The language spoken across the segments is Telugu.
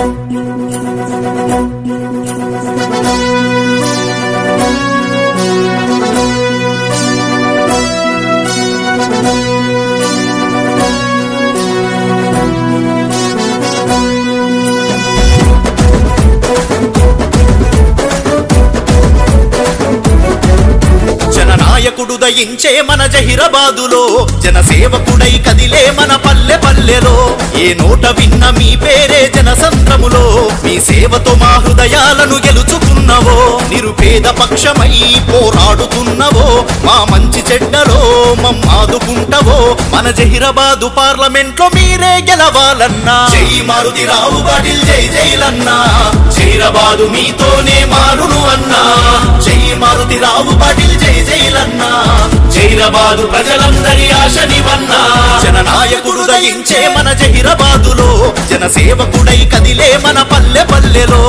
జననాయకుడు దయించే మన జహిరబాదులో జనసేవకుడై కదిలే మన పల్లె పల్లెలో ఏ నోట విన్న మీ పేరే జనసంద్రములో మీ సేవతో మా హృదయాలను గెలుచుకున్నవో నిరుపేద పక్షమై పోరాడుతున్నవో మా మంచి చెడ్డలో మమ్మాదుకుంటవో మన జహిరాబాదు పార్లమెంట్ లో మీరే గెలవాలన్నా జై మారుతి రావు పాటిల్ జై జైలన్నా జైరాబాదు మీతోనే మారును అన్నా జై మారుతి రావు పాటిల్ జై జైలన్నా జైరాబాదు ప్రజలందరి ఆశనివన్నా జననాయకుడు దయించే మన జహిరాబాదులో జనసేవకుడై కదిలే మన పల్లె పల్లెలో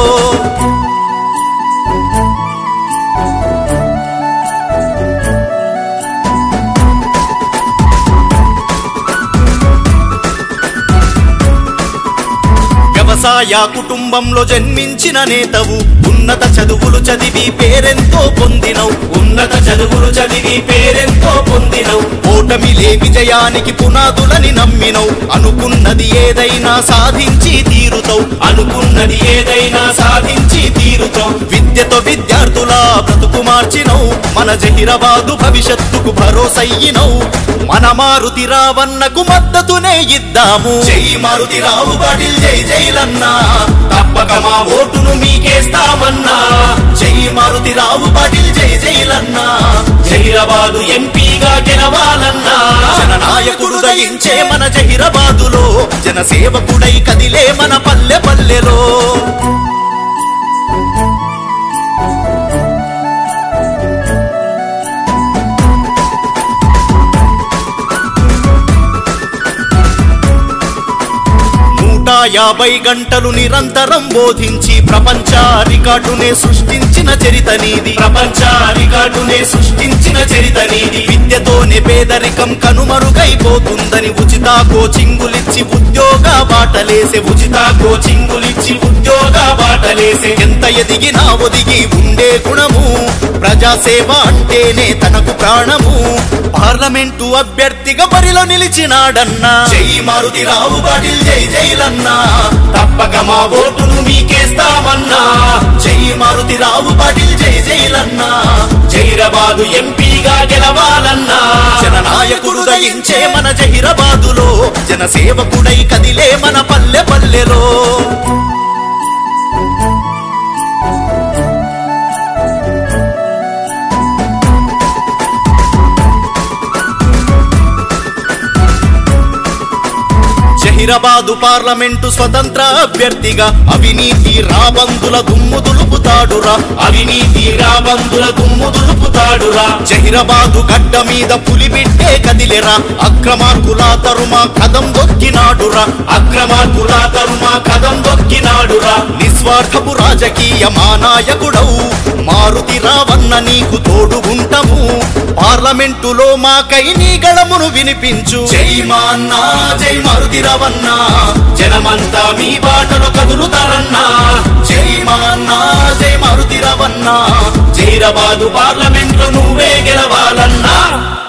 వ్యవసాయ కుటుంబంలో జన్మించిన నేతవు ఉన్నత చదువులు చదివి పేరెంతో పొందినవు ఉన్నత చదువులు చదివి పేరెంతో పొందినవు ఓటమిలే విజయానికి పునాదులని నమ్మినవు అనుకున్నది ఏదైనా సాధించి తీరుతావు అనుకున్నది ఏదైనా సాధించి తీరుతావు విద్యతో విద్యార్థుల బ్రతుకు మార్చినవు మన జహిరాబాదు భవిష్యత్తుకు భరోసయ్యినవు మన మారుతి రావన్నకు మద్దతునే ఇద్దాము జై మారుతి రావు పాటిల్ జై జైలన్నా తప్పక మా ఓటును మీకేస్తామన్నా జై మారుతి రావు పాటిల్ జై జైలన్నా జైరాబాదు ఎంపీగా గెలవాలన్నా జననాయకుడు దయించే మన జహిరాబాదులో జనసేవకుడై కదిలే మన పల్లె పల్లెలో నూట యాభై గంటలు నిరంతరం బోధించి ప్రపంచ రికార్డునే సృష్టించిన చరిత నీది ప్రపంచ రికార్డునే సృష్టించిన చరిత నీది విద్యతోనే పేదరికం కనుమరుగైపోతుందని ఉచిత కోచింగులిచ్చి ఉద్యోగ బాటలేసే ఉచిత కోచింగులిచ్చి ఉద్యోగ బాటలేసే ఎంత ఎదిగినా ఒదిగి ఉండే గుణము ప్రజాసేవ అంటేనే తనకు ప్రాణము పార్లమెంటు అభ్యర్థిగా బరిలో నిలిచినాడన్నా జై మారుతి రావు పాటిల్ జై జైలన్నా తప్పక మా ఓటును మీకేస్తామన్నా జై మారుతి రావు పాటిల్ జై జైలన్నా జైరాబాదు ఎంపీగా గెలవాలన్నా జననాయకుడు దయించే మన జహిరాబాదులో జనసేవకుడై కదిలే మన పల్లె పల్లెలో జహిరాబాదు పార్లమెంటు స్వతంత్ర అభ్యర్థిగా అవినీతి రాబందుల దుమ్ము దులుపుతాడురా అవినీతి రాబందుల దుమ్ము దులుపుతాడురా జహిరాబాదు గడ్డ మీద పులిబిట్టే కదిలెరా అక్రమార్కుల తరుమ కదం దొక్కినాడురా అక్రమార్కుల తరుమ కదం దొక్కినాడురా నిస్వార్థపు రాజకీయ మానాయకుడవు మారుతి రావన్న నీకు తోడు ఉంటాము పార్లమెంటులో మాకై నీ గళమును వినిపించు జై మా అన్నా జై మారుతి రావన్నా జనమంతా మీ బాటలో కదులుతారన్నా జై మా అన్నా జై మారుతి రావన్నా జైరాబాదు పార్లమెంట్ లో నువ్వే గెలవాలన్నా